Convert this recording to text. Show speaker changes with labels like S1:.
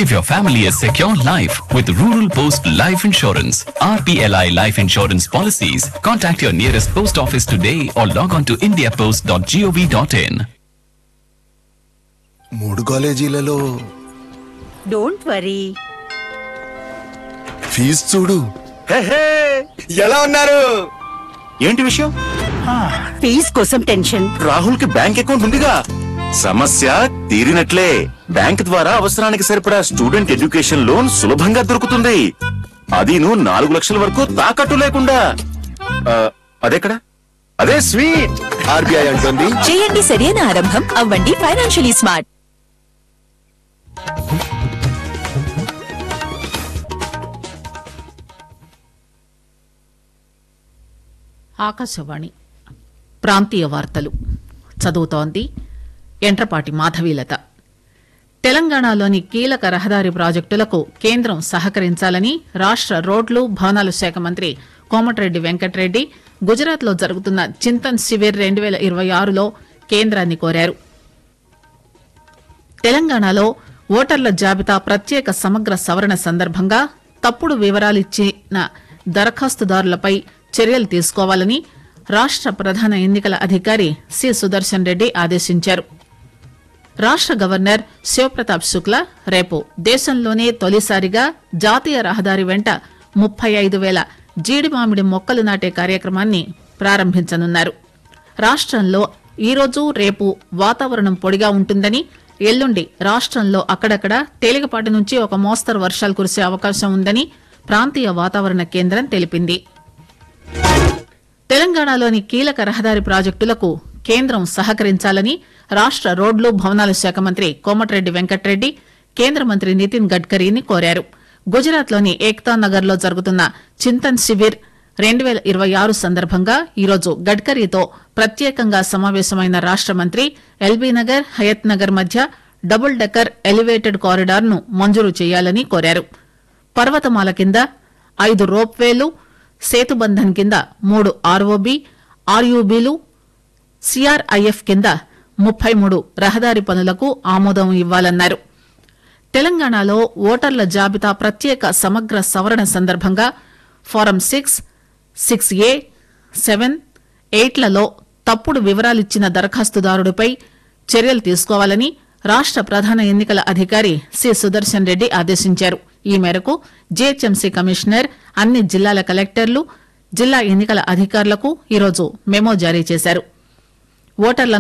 S1: Give your family a secure life with Rural Post Life Insurance. RPLI Life Insurance Policies. Contact your nearest post office today or log on to indiapost.gov.in.
S2: మూడు కాలేజీలలో
S3: don't worry
S2: fee చూడు
S4: ఎలా ఉన్నారు ఏంటి విషయం
S3: fees కోసం tension
S4: Rahul కి bank account ఉందిగా సమస్య తీరినట్లే బ్యాంక్ ద్వారా అవసరానికి సరిపడా స్టూడెంట్ ఎడ్యుకేషన్ లోన్ సులభంగా దొరుకుతుంది అదీను నాలుగు లక్షల వరకు తాకట్టు లేకుండా ఆ, అదెక్కడ అదే స్వీట్
S2: ఆర్బీఐ అంటుంది
S5: చేయండి సరైన ఆరంభం అవ్వండి ఫైనాన్షియలీ స్మార్ట్
S6: ఆకాశవాణి ప్రాంతీయ వార్తలు చదువుతోంది ఎంట్రపాటి మాధవీలత తెలంగాణలోని కీలక రహదారి ప్రాజెక్టులకు కేంద్రం సహకరించాలని రాష్ట్ర రోడ్లు భవనాల శాఖ మంత్రి కోమటిరెడ్డి వెంకటరెడ్డి గుజరాత్లో జరుగుతున్న చింతన్ శివిర్ రెండు వేల ఇరవై ఆరులో కేంద్రాన్ని కోరారు తెలంగాణలో ఓటర్ల జాబితా ప్రత్యేక సమగ్ర సవరణ సందర్భంగా తప్పుడు వివరాలిచ్చిన దరఖాస్తుదారులపై చర్యలు తీసుకోవాలని రాష్ట్ర ప్రధాన ఎన్నికల అధికారి సి సుదర్శన్ రెడ్డి ఆదేశించారు రాష్ట్ర గవర్నర్ శివప్రతాప్ శుక్లా రేపు దేశంలోనే తొలిసారిగా జాతీయ రహదారి వెంట ముప్పై ఐదు వేల జీడి మామిడి మొక్కలు నాటే కార్యక్రమాన్ని ప్రారంభించనున్నారు రాష్ట్రంలో ఈరోజు రేపు వాతావరణం పొడిగా ఉంటుందని ఎల్లుండి రాష్ట్రంలో అక్కడక్కడ తేలికపాటి నుంచి ఒక మోస్తరు వర్షాలు కురిసే అవకాశం ఉందని ప్రాంతీయ వాతావరణ కేంద్రం తెలిపింది తెలంగాణలోని కీలక రహదారి ప్రాజెక్టులకు కేంద్రం సహకరించాలని రాష్ట్ర రోడ్లు భవనాల శాఖ మంత్రి కోమటిరెడ్డి వెంకటరెడ్డి కేంద్ర మంత్రి నితిన్ గడ్కరీని కోరారు గుజరాత్లోని ఏక్తా నగర్ లో జరుగుతున్న చింతన్ శివిర్ రెండు వేల ఇరవై ఆరు సందర్భంగా ఈరోజు గడ్కరీతో ప్రత్యేకంగా సమావేశమైన రాష్ట్ర మంత్రి ఎల్బీ నగర్ హయత్ నగర్ మధ్య డబుల్ డెక్కర్ ఎలివేటెడ్ కారిడార్ ను మంజూరు చేయాలని కోరారు పర్వతమాల కింద ఐదు రోప్వేలు సేతుబంధన్ కింద మూడు ఆర్ఓబి ఆర్యూబీలు సిఆర్ఐఎఫ్ కింద ముప్పై మూడు రహదారి పనులకు ఆమోదం ఇవ్వాలన్నారు తెలంగాణలో ఓటర్ల జాబితా ప్రత్యేక సమగ్ర సవరణ సందర్భంగా form six six A seven ఎయిట్లలో తప్పుడు వివరాలిచ్చిన దరఖాస్తుదారుడిపై చర్యలు తీసుకోవాలని రాష్ట్ర ప్రధాన ఎన్నికల అధికారి సి సుదర్శన్ రెడ్డి ఆదేశించారు ఈ మేరకు జీహెచ్ఎంసీ కమిషనర్ అన్ని జిల్లాల కలెక్టర్లు జిల్లా ఎన్నికల అధికారులకు ఈరోజు మెమో జారీ చేశారు ఓటర్ల